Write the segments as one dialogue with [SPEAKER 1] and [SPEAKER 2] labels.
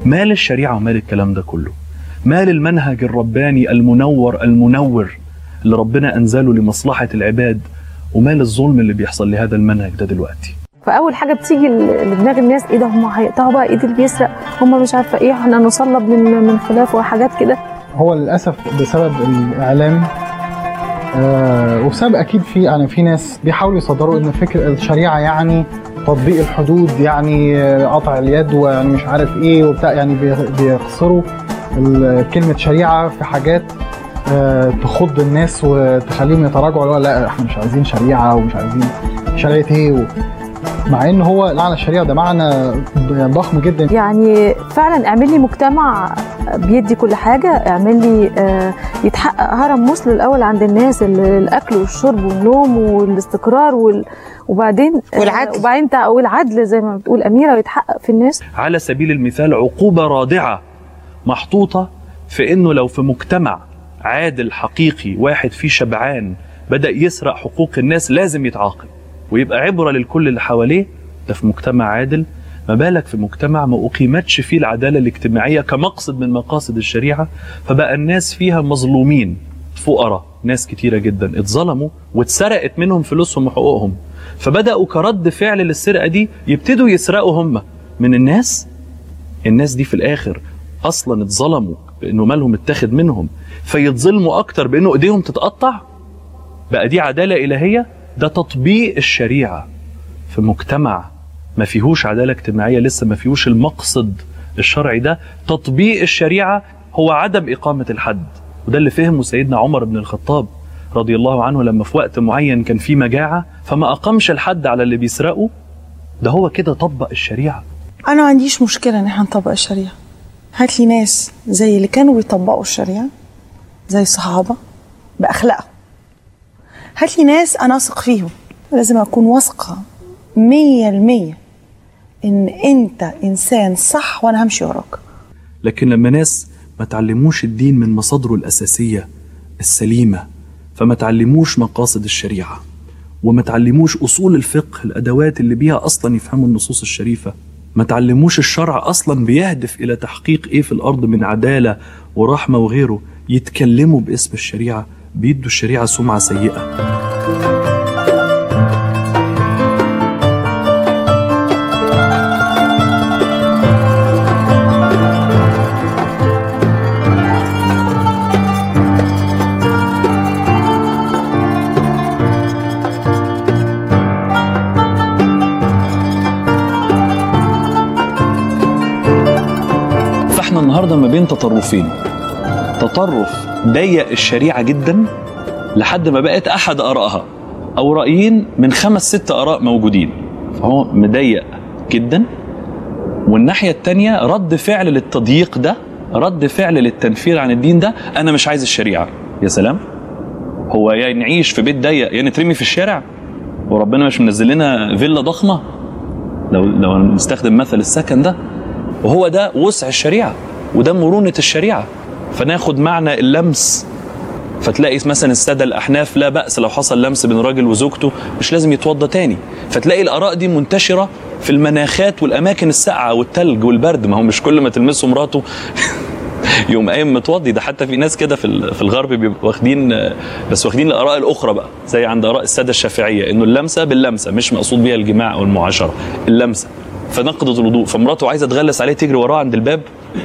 [SPEAKER 1] مال الشريعة ومال الكلام ده كله مال المنهج الرباني المنور المنور اللي ربنا أنزله لمصلحة العباد ومال الظلم اللي بيحصل لهذا المنهج ده دلوقتي
[SPEAKER 2] فاول حاجه بتيجي لدماغ الناس ايه ده هم هيقطعوا بقى ايد اللي بيسرق هم مش عارفه ايه احنا نصلب من من خلاف وحاجات كده
[SPEAKER 3] هو للاسف بسبب الاعلام آه وبسبب اكيد في يعني في ناس بيحاولوا يصدروا ان فكر الشريعه يعني تطبيق الحدود يعني قطع اليد ويعني مش عارف ايه وبتاع يعني بيقصروا كلمه شريعه في حاجات آه تخض الناس وتخليهم يتراجعوا لا احنا مش عايزين شريعه ومش عايزين شريعه ايه و... مع ان هو معنى الشريعه ده معنى ضخم جدا
[SPEAKER 2] يعني فعلا اعمل لي مجتمع بيدي كل حاجه اعمل لي آه يتحقق هرم مسلم الاول عند الناس الاكل والشرب والنوم والاستقرار وال... وبعدين
[SPEAKER 4] والعدل
[SPEAKER 2] وبعدين والعدل زي ما بتقول اميره ويتحقق في الناس
[SPEAKER 1] على سبيل المثال عقوبه رادعه محطوطه في انه لو في مجتمع عادل حقيقي واحد فيه شبعان بدا يسرق حقوق الناس لازم يتعاقب ويبقى عبره للكل اللي حواليه ده في مجتمع عادل ما بالك في مجتمع ما اقيمتش فيه العداله الاجتماعيه كمقصد من مقاصد الشريعه فبقى الناس فيها مظلومين فقراء ناس كتيره جدا اتظلموا واتسرقت منهم فلوسهم وحقوقهم فبداوا كرد فعل للسرقه دي يبتدوا يسرقوا هم من الناس الناس دي في الاخر اصلا اتظلموا بانه مالهم اتاخد منهم فيتظلموا اكتر بانه ايديهم تتقطع بقى دي عداله الهيه ده تطبيق الشريعة في مجتمع ما فيهوش عدالة اجتماعية لسه ما فيهوش المقصد الشرعي ده تطبيق الشريعة هو عدم إقامة الحد وده اللي فهمه سيدنا عمر بن الخطاب رضي الله عنه لما في وقت معين كان في مجاعة فما أقامش الحد على اللي بيسرقوا ده هو كده طبق الشريعة
[SPEAKER 4] أنا ما عنديش مشكلة إن احنا نطبق الشريعة هات لي ناس زي اللي كانوا بيطبقوا الشريعة زي الصحابة بأخلاقهم هات لي ناس انا اثق فيهم لازم اكون واثقه مية المية ان انت انسان صح وانا همشي وراك
[SPEAKER 1] لكن لما ناس ما تعلموش الدين من مصادره الاساسيه السليمه فما تعلموش مقاصد الشريعه وما تعلموش اصول الفقه الادوات اللي بيها اصلا يفهموا النصوص الشريفه ما تعلموش الشرع اصلا بيهدف الى تحقيق ايه في الارض من عداله ورحمه وغيره يتكلموا باسم الشريعه بيدوا الشريعة سمعة سيئة فاحنا النهارده ما بين تطرفين تطرف ضيق الشريعة جدا لحد ما بقت أحد آرائها أو رأيين من خمس ست آراء موجودين فهو مضيق جدا والناحية التانية رد فعل للتضييق ده رد فعل للتنفير عن الدين ده أنا مش عايز الشريعة يا سلام هو يا نعيش في بيت ضيق يا نترمي في الشارع وربنا مش منزل لنا فيلا ضخمة لو لو نستخدم مثل السكن ده وهو ده وسع الشريعة وده مرونة الشريعة فناخد معنى اللمس فتلاقي مثلا الساده الاحناف لا باس لو حصل لمس بين راجل وزوجته مش لازم يتوضى تاني فتلاقي الاراء دي منتشره في المناخات والاماكن الساقعه والتلج والبرد ما هو مش كل ما تلمسه مراته يوم قايم متوضي ده حتى في ناس كده في في الغرب بيبقوا واخدين بس واخدين الاراء الاخرى بقى زي عند اراء الساده الشافعيه انه اللمسه باللمسه مش مقصود بيها الجماع او المعاشره اللمسه فنقضت الوضوء فمراته عايزه تغلس عليه تجري وراه عند الباب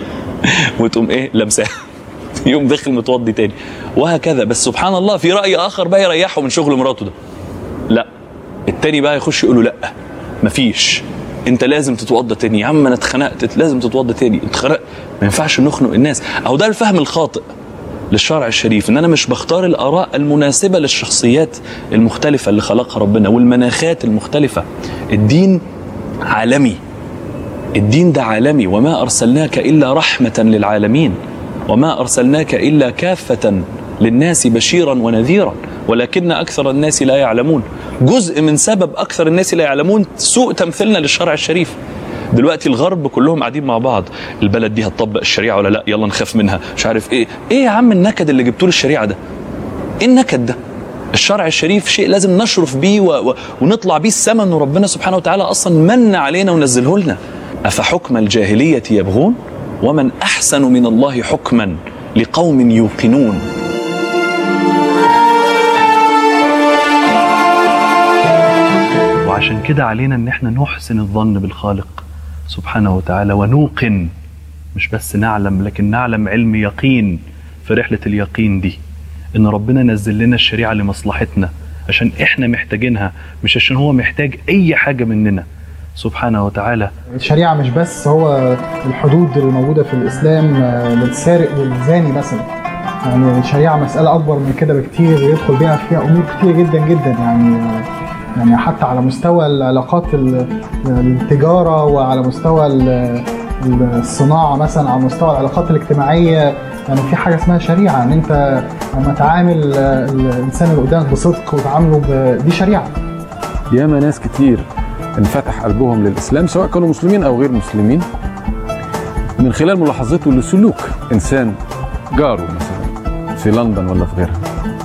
[SPEAKER 1] وتقوم ايه لمساه يوم داخل متوضي تاني وهكذا بس سبحان الله في راي اخر بقى يريحه من شغل مراته ده لا التاني بقى يخش يقول له لا مفيش انت لازم تتوضى تاني يا عم انا اتخنقت لازم تتوضى تاني اتخنقت ما ينفعش نخنق الناس او ده الفهم الخاطئ للشرع الشريف ان انا مش بختار الاراء المناسبه للشخصيات المختلفه اللي خلقها ربنا والمناخات المختلفه الدين عالمي الدين ده عالمي وما ارسلناك الا رحمه للعالمين وما ارسلناك الا كافه للناس بشيرا ونذيرا ولكن اكثر الناس لا يعلمون جزء من سبب اكثر الناس لا يعلمون سوء تمثيلنا للشرع الشريف دلوقتي الغرب كلهم قاعدين مع بعض البلد دي هتطبق الشريعه ولا لا يلا نخاف منها مش عارف ايه ايه يا عم النكد اللي جبتوه للشريعه ده ايه النكد ده الشرع الشريف شيء لازم نشرف بيه و... و... ونطلع بيه السما انه ربنا سبحانه وتعالى اصلا من علينا ونزله لنا افحكم الجاهليه يبغون ومن احسن من الله حكما لقوم يوقنون وعشان كده علينا ان احنا نحسن الظن بالخالق سبحانه وتعالى ونوقن مش بس نعلم لكن نعلم علم يقين في رحلة اليقين دي ان ربنا نزل لنا الشريعة لمصلحتنا عشان احنا محتاجينها مش عشان هو محتاج اي حاجة مننا سبحانه وتعالى
[SPEAKER 3] الشريعه مش بس هو الحدود اللي موجوده في الاسلام آه، للسارق والزاني مثلا يعني الشريعه مساله اكبر من كده بكتير يدخل بيها فيها امور كتير جدا جدا يعني يعني حتى على مستوى العلاقات ال- التجاره وعلى مستوى ال- الصناعه مثلا على مستوى العلاقات الاجتماعيه يعني في حاجه اسمها شريعه ان انت لما تعامل آه، الانسان اللي قدامك بصدق وتعامله ب- دي شريعه
[SPEAKER 5] ياما ناس كتير انفتح قلبهم للاسلام سواء كانوا مسلمين او غير مسلمين من خلال ملاحظته لسلوك انسان جاره مثلا في لندن ولا في غيرها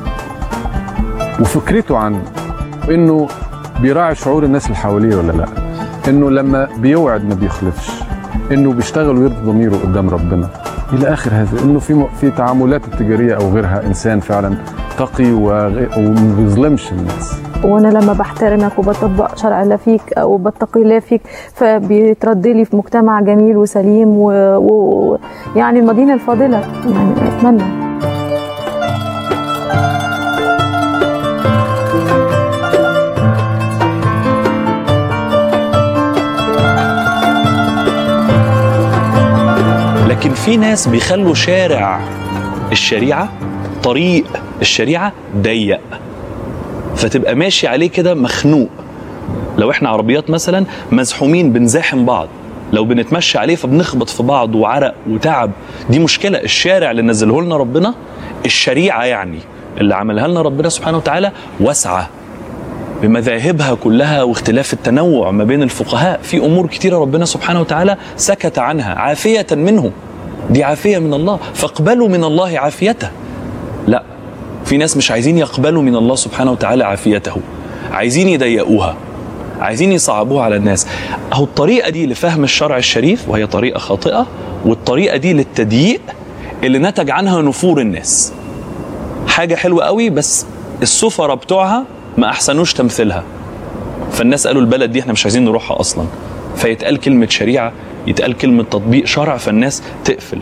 [SPEAKER 5] وفكرته عن انه بيراعي شعور الناس اللي حواليه ولا لا انه لما بيوعد ما بيخلفش انه بيشتغل ويرضي ضميره قدام ربنا الى اخر هذا انه في م- في تعاملاته التجاريه او غيرها انسان فعلا تقي وغ- وما بيظلمش الناس
[SPEAKER 2] وانا لما بحترمك وبطبق شرع الله فيك او بتقي الله فيك فبيترد لي في مجتمع جميل وسليم و... و... يعني المدينه الفاضله يعني اتمنى
[SPEAKER 1] لكن في ناس بيخلوا شارع الشريعة طريق الشريعة ضيق فتبقى ماشي عليه كده مخنوق لو احنا عربيات مثلا مزحومين بنزاحم بعض لو بنتمشى عليه فبنخبط في بعض وعرق وتعب دي مشكلة الشارع اللي نزله لنا ربنا الشريعة يعني اللي عملها لنا ربنا سبحانه وتعالى واسعة بمذاهبها كلها واختلاف التنوع ما بين الفقهاء في امور كتيره ربنا سبحانه وتعالى سكت عنها عافيه منه دي عافيه من الله فاقبلوا من الله عافيته لا في ناس مش عايزين يقبلوا من الله سبحانه وتعالى عافيته عايزين يضيقوها عايزين يصعبوها على الناس اهو الطريقه دي لفهم الشرع الشريف وهي طريقه خاطئه والطريقه دي للتضييق اللي نتج عنها نفور الناس حاجه حلوه قوي بس السفراء بتوعها ما احسنوش تمثيلها فالناس قالوا البلد دي احنا مش عايزين نروحها اصلا فيتقال كلمه شريعه يتقال كلمه تطبيق شرع فالناس تقفل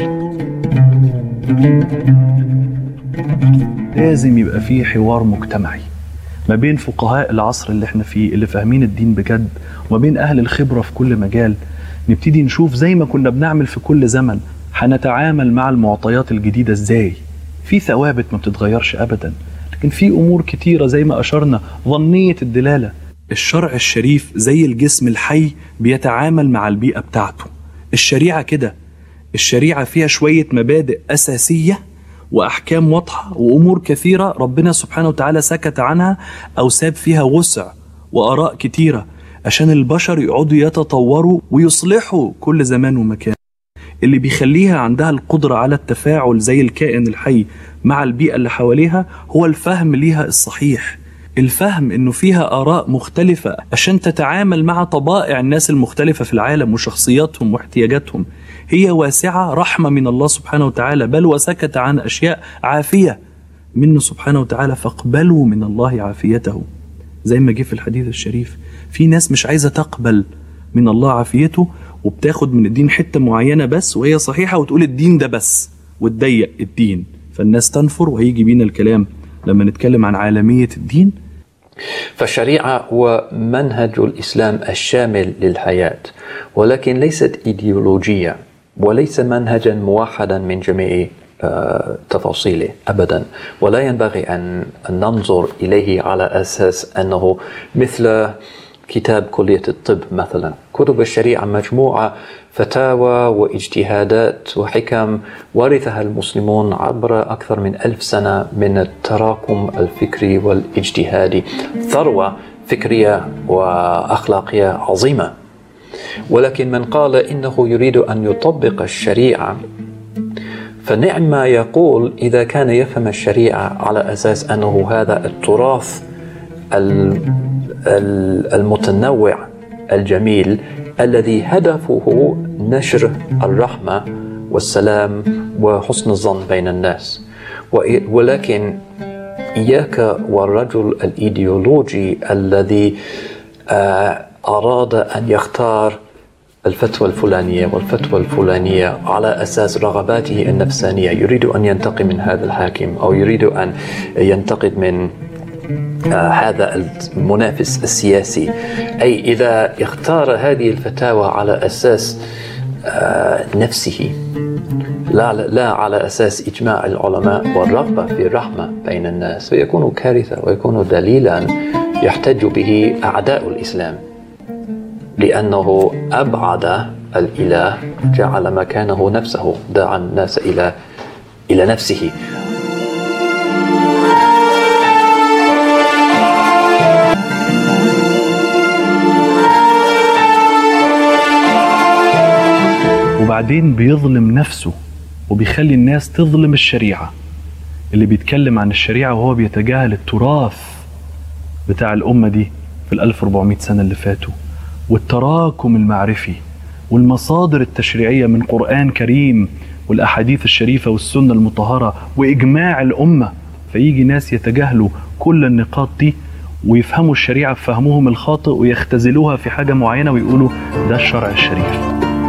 [SPEAKER 1] لازم يبقى فيه حوار مجتمعي ما بين فقهاء العصر اللي احنا فيه اللي فاهمين الدين بجد وما بين اهل الخبره في كل مجال نبتدي نشوف زي ما كنا بنعمل في كل زمن هنتعامل مع المعطيات الجديده ازاي في ثوابت ما بتتغيرش ابدا لكن في امور كتيره زي ما اشرنا ظنيه الدلاله الشرع الشريف زي الجسم الحي بيتعامل مع البيئه بتاعته الشريعه كده الشريعه فيها شويه مبادئ اساسيه واحكام واضحه وامور كثيره ربنا سبحانه وتعالى سكت عنها او ساب فيها وسع واراء كتيره عشان البشر يقعدوا يتطوروا ويصلحوا كل زمان ومكان اللي بيخليها عندها القدرة على التفاعل زي الكائن الحي مع البيئة اللي حواليها هو الفهم ليها الصحيح الفهم انه فيها اراء مختلفة عشان تتعامل مع طبائع الناس المختلفة في العالم وشخصياتهم واحتياجاتهم هي واسعة رحمة من الله سبحانه وتعالى بل وسكت عن اشياء عافية منه سبحانه وتعالى فاقبلوا من الله عافيته زي ما جه في الحديث الشريف في ناس مش عايزة تقبل من الله عافيته وبتاخد من الدين حتة معينة بس وهي صحيحة وتقول الدين ده بس وتضيق الدين فالناس تنفر وهيجي بينا الكلام لما نتكلم عن عالمية الدين
[SPEAKER 6] فالشريعة هو منهج الإسلام الشامل للحياة ولكن ليست إيديولوجية وليس منهجا موحدا من جميع آه، تفاصيله أبدا ولا ينبغي أن أن ننظر إليه على أساس أنه مثل كتاب كلية الطب مثلا كتب الشريعة مجموعة فتاوى واجتهادات وحكم ورثها المسلمون عبر أكثر من ألف سنة من التراكم الفكري والاجتهادي ثروة فكرية وأخلاقية عظيمة ولكن من قال إنه يريد أن يطبق الشريعة فنعم ما يقول إذا كان يفهم الشريعة على أساس أنه هذا التراث ال- ال- المتنوع الجميل الذي هدفه نشر الرحمة والسلام وحسن الظن بين الناس وإ- ولكن إياك والرجل الإيديولوجي الذي آه، أراد أن يختار الفتوى الفلانية والفتوى الفلانية على أساس رغباته النفسانية يريد أن ينتقم من هذا الحاكم أو يريد أن ينتقد من آه، هذا المنافس السياسي أي إذا اختار هذه الفتاوى على أساس آه، نفسه لا لا على اساس اجماع العلماء والرغبه في الرحمه بين الناس فيكون كارثه ويكون دليلا يحتج به اعداء الاسلام لانه ابعد الاله جعل مكانه نفسه دعا الناس الى الى نفسه
[SPEAKER 1] وبعدين بيظلم نفسه وبيخلي الناس تظلم الشريعة اللي بيتكلم عن الشريعة وهو بيتجاهل التراث بتاع الأمة دي في ال 1400 سنة اللي فاتوا والتراكم المعرفي والمصادر التشريعية من قرآن كريم والأحاديث الشريفة والسنة المطهرة وإجماع الأمة فيجي ناس يتجاهلوا كل النقاط دي ويفهموا الشريعة بفهمهم الخاطئ ويختزلوها في حاجة معينة ويقولوا ده الشرع الشريف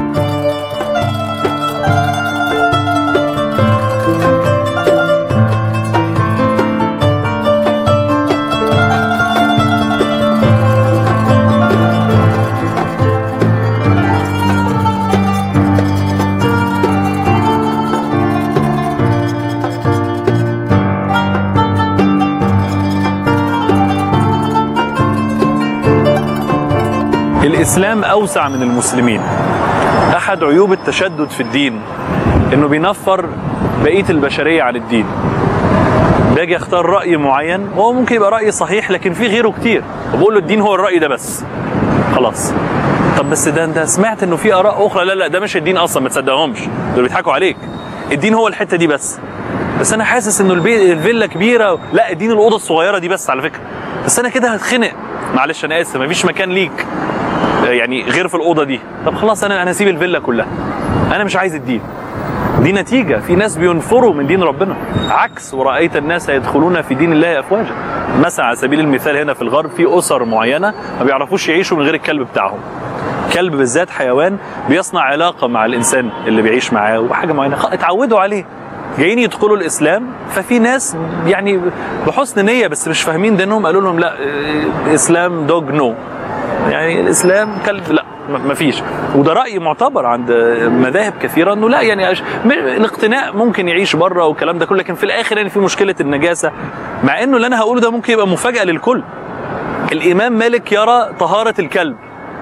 [SPEAKER 1] الإسلام أوسع من المسلمين أحد عيوب التشدد في الدين إنه بينفر بقية البشرية عن الدين باجي اختار رأي معين وهو ممكن يبقى رأي صحيح لكن في غيره كتير وبقول له الدين هو الرأي ده بس خلاص طب بس ده انت سمعت انه في اراء اخرى لا لا ده مش الدين اصلا ما تصدقهمش دول بيضحكوا عليك الدين هو الحته دي بس بس انا حاسس انه البي... الفيلا كبيره لا الدين الاوضه الصغيره دي بس على فكره بس انا كده هتخنق معلش انا اسف مفيش مكان ليك يعني غير في الاوضه دي طب خلاص انا انا هسيب الفيلا كلها انا مش عايز الدين دي نتيجة في ناس بينفروا من دين ربنا عكس ورأيت الناس يدخلون في دين الله أفواجا مثلا على سبيل المثال هنا في الغرب في أسر معينة ما بيعرفوش يعيشوا من غير الكلب بتاعهم كلب بالذات حيوان بيصنع علاقة مع الإنسان اللي بيعيش معاه وحاجة معينة خ- اتعودوا عليه جايين يدخلوا الإسلام ففي ناس يعني بحسن نية بس مش فاهمين دينهم قالوا لهم لا إيه، إسلام دوج نو يعني الاسلام كلب لا م- مفيش وده راي معتبر عند مذاهب كثيره انه لا يعني أش- م- الاقتناء ممكن يعيش بره والكلام ده كله لكن في الاخر يعني في مشكله النجاسه مع انه اللي انا هقوله ده ممكن يبقى مفاجاه للكل الامام مالك يرى طهاره الكلب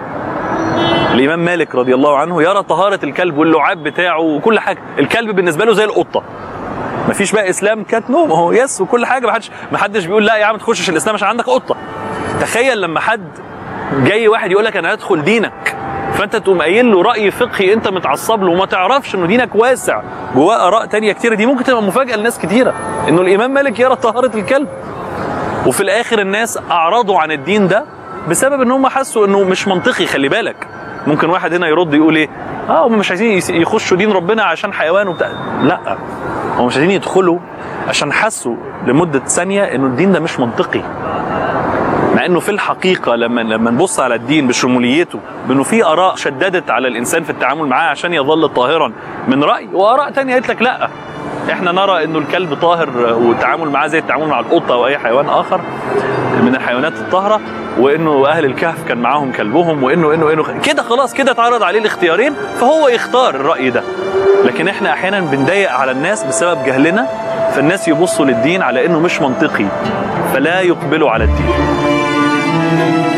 [SPEAKER 1] الامام مالك رضي الله عنه يرى طهاره الكلب واللعاب بتاعه وكل حاجه الكلب بالنسبه له زي القطه مفيش بقى اسلام كات نو ما هو يس وكل حاجه ما حدش ما حدش بيقول لا يا عم تخشش الاسلام عشان عندك قطه تخيل لما حد جاي واحد يقول لك انا هدخل دينك فانت تقوم قايل له راي فقهي انت متعصب له وما تعرفش انه دينك واسع جواه اراء تانية كتيره دي ممكن تبقى مفاجاه لناس كتيره انه الامام مالك يرى طهاره الكلب وفي الاخر الناس اعرضوا عن الدين ده بسبب ان هم حسوا انه مش منطقي خلي بالك ممكن واحد هنا يرد يقول ايه اه هم مش عايزين يس- يخشوا دين ربنا عشان حيوان وبتاع لا هم مش عايزين يدخلوا عشان حسوا لمده ثانيه انه الدين ده مش منطقي مع انه في الحقيقه لما لما نبص على الدين بشموليته بانه في اراء شددت على الانسان في التعامل معاه عشان يظل طاهرا من راي واراء تانية قالت لك لا احنا نرى انه الكلب طاهر والتعامل معاه زي التعامل مع القطه او اي حيوان اخر من الحيوانات الطاهره وانه اهل الكهف كان معاهم كلبهم وانه انه انه كده خلاص كده اتعرض عليه الاختيارين فهو يختار الراي ده لكن احنا احيانا بنضايق على الناس بسبب جهلنا فالناس يبصوا للدين على انه مش منطقي فلا يقبلوا على الدين